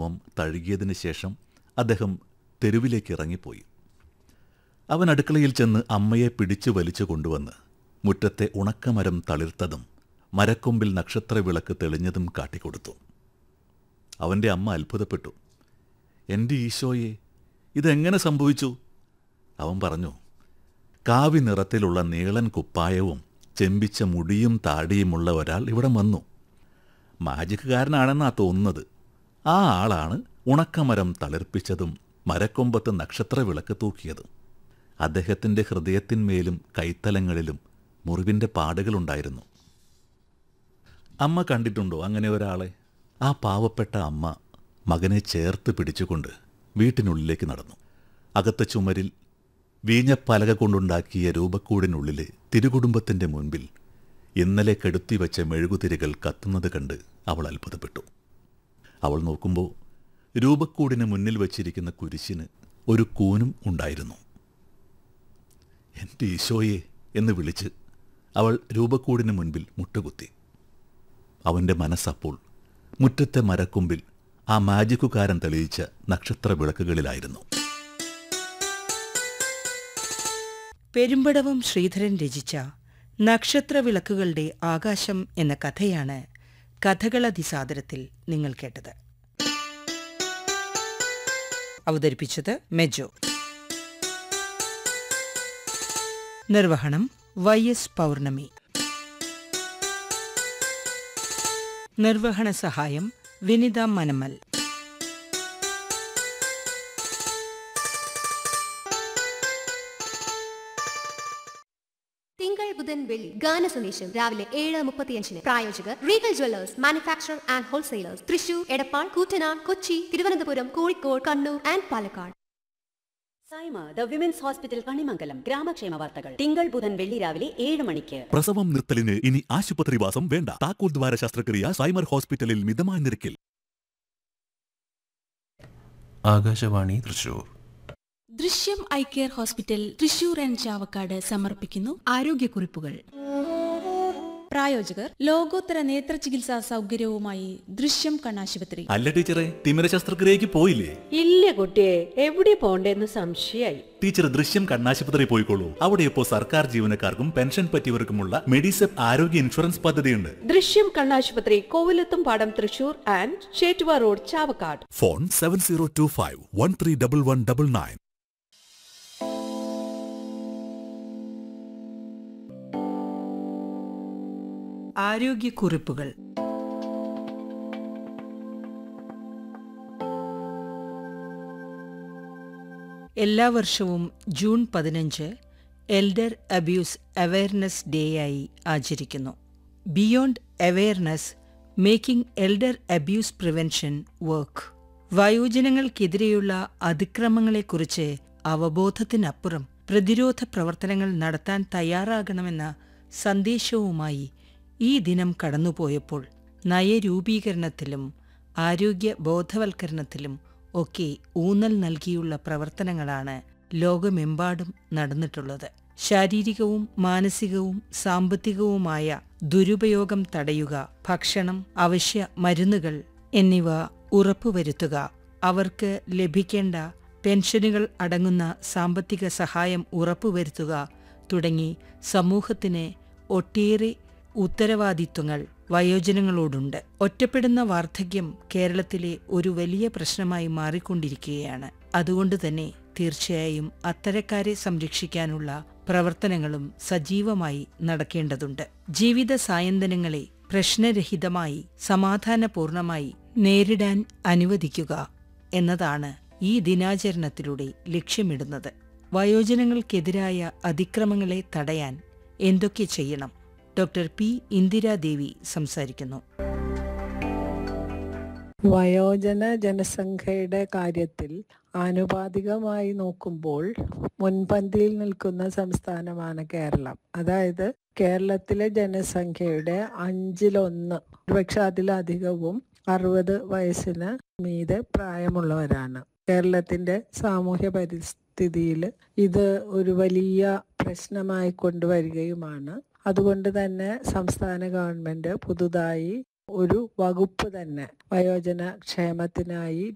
രക്തസ്രാവം തഴുകിയതിനു ശേഷം അദ്ദേഹം തെരുവിലേക്ക് ഇറങ്ങിപ്പോയി അവൻ അടുക്കളയിൽ ചെന്ന് അമ്മയെ പിടിച്ചു വലിച്ചു കൊണ്ടുവന്ന് മുറ്റത്തെ ഉണക്കമരം തളിർത്തതും മരക്കൊമ്പിൽ നക്ഷത്രവിളക്ക് തെളിഞ്ഞതും കാട്ടിക്കൊടുത്തു അവൻ്റെ അമ്മ അത്ഭുതപ്പെട്ടു എൻ്റെ ഈശോയെ ഇതെങ്ങനെ സംഭവിച്ചു അവൻ പറഞ്ഞു കാവി നിറത്തിലുള്ള നീളൻ കുപ്പായവും ചെമ്പിച്ച മുടിയും താടിയുമുള്ള ഒരാൾ ഇവിടെ വന്നു മാജിക്കുകാരനാണെന്നാ തോന്നുന്നത് ആ ആളാണ് ഉണക്കമരം തളിർപ്പിച്ചതും മരക്കൊമ്പത്ത് നക്ഷത്രവിളക്ക് തൂക്കിയതും അദ്ദേഹത്തിൻ്റെ ഹൃദയത്തിന്മേലും കൈത്തലങ്ങളിലും മുറിവിൻ്റെ പാടുകളുണ്ടായിരുന്നു അമ്മ കണ്ടിട്ടുണ്ടോ അങ്ങനെ ഒരാളെ ആ പാവപ്പെട്ട അമ്മ മകനെ ചേർത്ത് പിടിച്ചുകൊണ്ട് വീട്ടിനുള്ളിലേക്ക് നടന്നു അകത്ത ചുമരിൽ വീഞ്ഞപ്പലക കൊണ്ടുണ്ടാക്കിയ രൂപക്കൂടിനുള്ളിലെ തിരുകുടുംബത്തിൻ്റെ മുൻപിൽ ഇന്നലെ കെടുത്തിവെച്ച മെഴുകുതിരികൾ കത്തുന്നത് കണ്ട് അവൾ അത്ഭുതപ്പെട്ടു അവൾ നോക്കുമ്പോൾ രൂപക്കൂടിന് മുന്നിൽ വച്ചിരിക്കുന്ന കുരിശിന് ഒരു കൂനും ഉണ്ടായിരുന്നു എൻ്റെ ഈശോയെ എന്ന് വിളിച്ച് അവൾ രൂപക്കൂടിന് മുൻപിൽ മുട്ടുകുത്തി അവൻ്റെ മനസ്സപ്പോൾ മുറ്റത്തെ മരക്കൊമ്പിൽ ആ മാജിക്കുകാരൻ തെളിയിച്ച നക്ഷത്ര വിളക്കുകളിലായിരുന്നു പെരുമ്പടവം ശ്രീധരൻ രചിച്ച നക്ഷത്രവിളക്കുകളുടെ ആകാശം എന്ന കഥയാണ് കഥകളതിസാദരത്തിൽ നിങ്ങൾ കേട്ടത് അവതരിപ്പിച്ചത് മെജോ നിർവഹണം വൈ എസ് പൗർണമി നിർവഹണ സഹായം വിനിത മനമൽ തിങ്കൾ ബുധൻ വെള്ളി ഗാന സന്ദേശം രാവിലെ ഏഴ് മുപ്പത്തിയഞ്ചിന് പ്രായോജകർ Regal jewellers manufacture and wholesalers Thrissur Edappal Koottanad Kochi Thiruvananthapuram Kozhikode Kannur and Palakkad Saima the women's hospital Kanimangalam ഗ്രാമക്ഷേമ വാർത്തകൾ തിങ്കൾ ബുധൻ വെള്ളി രാവിലെ ഏഴ് മണിക്ക് പ്രസവം നിർത്തലിന് ഇനി ആശുപത്രിവാസം വേണ്ട താക്കോൽ ദ്വാര ശസ്ത്രക്രിയ സൈമർ ഹോസ്പിറ്റലിൽ മിതമായ നിരക്കിൽ Akashvani Thrissur Drishyam eye care hospital Thrissur and Chavakkad സമർപ്പിക്കുന്നു ആരോഗ്യക്കുറിപ്പുകൾ പ്രായോജകർ ലോകോത്തര നേത്ര ചികിത്സാ സൗകര്യവുമായി ദൃശ്യം കണ്ണാശുപത്രി അല്ല ടീച്ചറെ തിമിര ശസ്ത്രക്രിയക്ക് പോയില്ലേ ഇല്ല കുട്ടിയെ എവിടെ പോണ്ടേന്ന് സംശയായി ടീച്ചർ ദൃശ്യം കണ്ണാശുപത്രി പോയിക്കോളൂ അവിടെ ഇപ്പോൾ സർക്കാർ ജീവനക്കാർക്കും പെൻഷൻ പറ്റിയവർക്കുമുള്ള മെഡിസെപ്പ് ആരോഗ്യ ഇൻഷുറൻസ് പദ്ധതിയുണ്ട് ദൃശ്യം കണ്ണാശുപത്രി Kovilathum Padam Thrissur and Chettuva road Chavakkad phone seven zero two five one three double one double nine ആരോഗ്യക്കുറിപ്പുകൾ എല്ലാ വർഷവും ജൂൺ പതിനഞ്ച് എൽഡർ അബ്യൂസ് അവയർനെസ് ഡേയായി ആചരിക്കുന്നു beyond awareness making elder abuse prevention work വയോജനങ്ങൾക്കെതിരെയുള്ള അതിക്രമങ്ങളെക്കുറിച്ച് അവബോധത്തിനപ്പുറം പ്രതിരോധ പ്രവർത്തനങ്ങൾ നടത്താൻ തയ്യാറാകണമെന്ന സന്ദേശവുമായി ഈ ദിനം കടന്നുപോയപ്പോൾ നയരൂപീകരണത്തിലും ആരോഗ്യ ബോധവൽക്കരണത്തിലും ഒക്കെ ഊന്നൽ നൽകിയുള്ള പ്രവർത്തനങ്ങളാണ് ലോകമെമ്പാടും നടന്നിട്ടുള്ളത് ശാരീരികവും മാനസികവും സാമ്പത്തികവുമായ ദുരുപയോഗം തടയുക ഭക്ഷണം അവശ്യ മരുന്നുകൾ എന്നിവ ഉറപ്പുവരുത്തുക അവർക്ക് ലഭിക്കേണ്ട പെൻഷനുകൾ അടങ്ങുന്ന സാമ്പത്തിക സഹായം ഉറപ്പുവരുത്തുക തുടങ്ങി സമൂഹത്തിന് ഒട്ടേറെ ഉത്തരവാദിത്വങ്ങൾ വയോജനങ്ങളോടുണ്ട് ഒറ്റപ്പെടുന്ന വാർദ്ധക്യം കേരളത്തിലെ ഒരു വലിയ പ്രശ്നമായി മാറിക്കൊണ്ടിരിക്കുകയാണ് അതുകൊണ്ട് തന്നെ തീർച്ചയായും അത്തരക്കാരെ സംരക്ഷിക്കാനുള്ള പ്രവർത്തനങ്ങളും സജീവമായി നടക്കേണ്ടതുണ്ട് ജീവിത സായന്തനങ്ങളെ പ്രശ്നരഹിതമായി സമാധാനപൂർണമായി നേരിടാൻ അനുവദിക്കുക എന്നതാണ് ഈ ദിനാചരണത്തിലൂടെ ലക്ഷ്യമിടുന്നത് വയോജനങ്ങൾക്കെതിരായ അതിക്രമങ്ങളെ തടയാൻ എന്തൊക്കെ ചെയ്യണം ഡോക്ടർ പി ഇന്ദിരാദേവി സംസാരിക്കുന്നു വയോജന ജനസംഖ്യയുടെ കാര്യത്തിൽ ആനുപാതികമായി നോക്കുമ്പോൾ മുൻപന്തിയിൽ നിൽക്കുന്ന സംസ്ഥാനമാണ് കേരളം അതായത് കേരളത്തിലെ ജനസംഖ്യയുടെ അഞ്ചിലൊന്ന് പക്ഷെ അതിലധികവും അറുപത് വയസ്സിന് മീതെ പ്രായമുള്ളവരാണ് കേരളത്തിന്റെ സാമൂഹ്യ പരിസ്ഥിതിയിൽ ഇത് ഒരു വലിയ പ്രശ്നമായി കൊണ്ടുവരികയുമാണ് അതുകൊണ്ട് തന്നെ സംസ്ഥാന ഗവൺമെന്റ് പുതുതായി ഒരു വകുപ്പ് തന്നെ വയോജന ക്ഷേമത്തിനായി